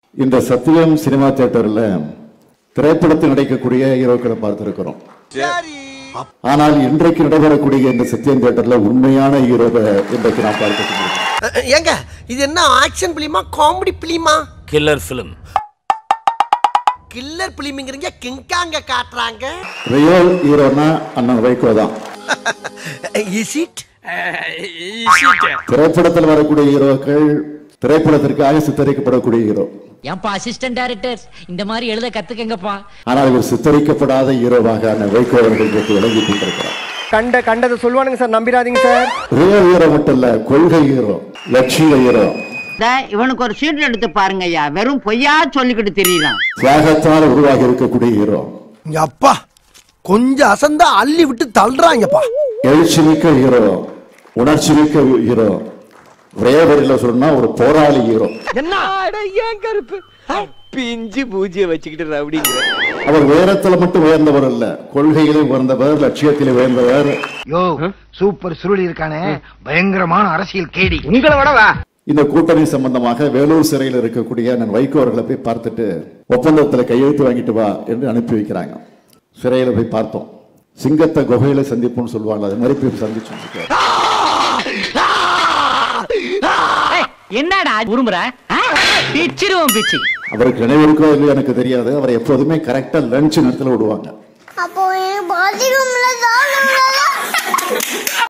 இந்த சத்தியம் சினிமா தியேட்டர்ல திரைப்படத்தில் நடிக்கக்கூடிய ஹீரோக்களை பார்த்திருக்கிறோம் ஆனால் இன்றைக்கு நடைபெறக்கூடிய இந்த சத்தியம் தியேட்டர்ல உண்மையான ஹீரோவை இன்றைக்கு நான் பார்க்க முடியும் ஏங்க இது என்ன ஆக்ஷன் பிலிமா காமெடி பிலிமா கில்லர் ஃபிலிம் கில்லர் பிலிமிங்கிறீங்க கிங்காங்க காட்டுறாங்க ரியல் ஹீரோனா அண்ணன் வைகோ தான் இஸ் இட் திரைப்படத்தில் வரக்கூடிய ஹீரோக்கள் திரைப்படத்திற்காக சித்தரிக்கப்படக்கூடிய ஹீரோ ஏன்பா அசிஸ்டன்ட் டைரக்டர் இந்த மாதிரி எழுத கத்துக்கங்கப்பா ஆனால் இவர் சித்தரிக்கப்படாத ஹீரோவாக அண்ணன் வைகோ அவர்கள் இன்றைக்கு விளங்கி கொண்டிருக்கிறார் கண்ட கண்டதை சொல்லுவானுங்க சார் நம்பிடாதீங்க சார் ரியல் ஹீரோ மட்டும் இல்ல கொள்கை ஹீரோ லட்சிய ஹீரோ இவனுக்கு ஒரு சீட் எடுத்து பாருங்க ஐயா வெறும் பொய்யா சொல்லிக்கிட்டு தெரியலாம் தியாகத்தால் உருவாகி இருக்கக்கூடிய ஹீரோ அப்பா கொஞ்சம் அசந்தா அள்ளி விட்டு தள்ளுறாங்கப்பா எழுச்சி மிக்க ஹீரோ உணர்ச்சி மிக்க ஹீரோ ஒரே வரியில சொல்லணும்னா ஒரு போராளி ஹீரோ ஏன் கருப்பு பிஞ்சு பூஜ்ய வச்சுக்கிட்டு ரவுடிங்கிற அவர் உயரத்துல மட்டும் உயர்ந்தவர் அல்ல கொள்கையிலே உயர்ந்தவர் லட்சியத்திலே உயர்ந்தவர் யோ சூப்பர் சுருளி இருக்கானே பயங்கரமான அரசியல் கேடி உங்களை விட வா இந்த கூட்டணி சம்பந்தமாக வேலூர் சிறையில் இருக்கக்கூடிய நான் வைகோ அவர்களை போய் பார்த்துட்டு ஒப்பந்தத்துல கையெழுத்து வாங்கிட்டு வா என்று அனுப்பி வைக்கிறாங்க சிறையில போய் பார்த்தோம் சிங்கத்தை குகையில சந்திப்போம்னு சொல்லுவாங்க அது மாதிரி போய் சந்திச்சோம் என்னடா உருமுற பிச்சிருவோம் பிச்சு அவருக்கு நினைவிருக்கோ இல்லையோ எனக்கு தெரியாது அவரை எப்போதுமே கரெக்டா லஞ்ச் நேரத்துல விடுவாங்க அப்போ என் பாத்ரூம்ல தான்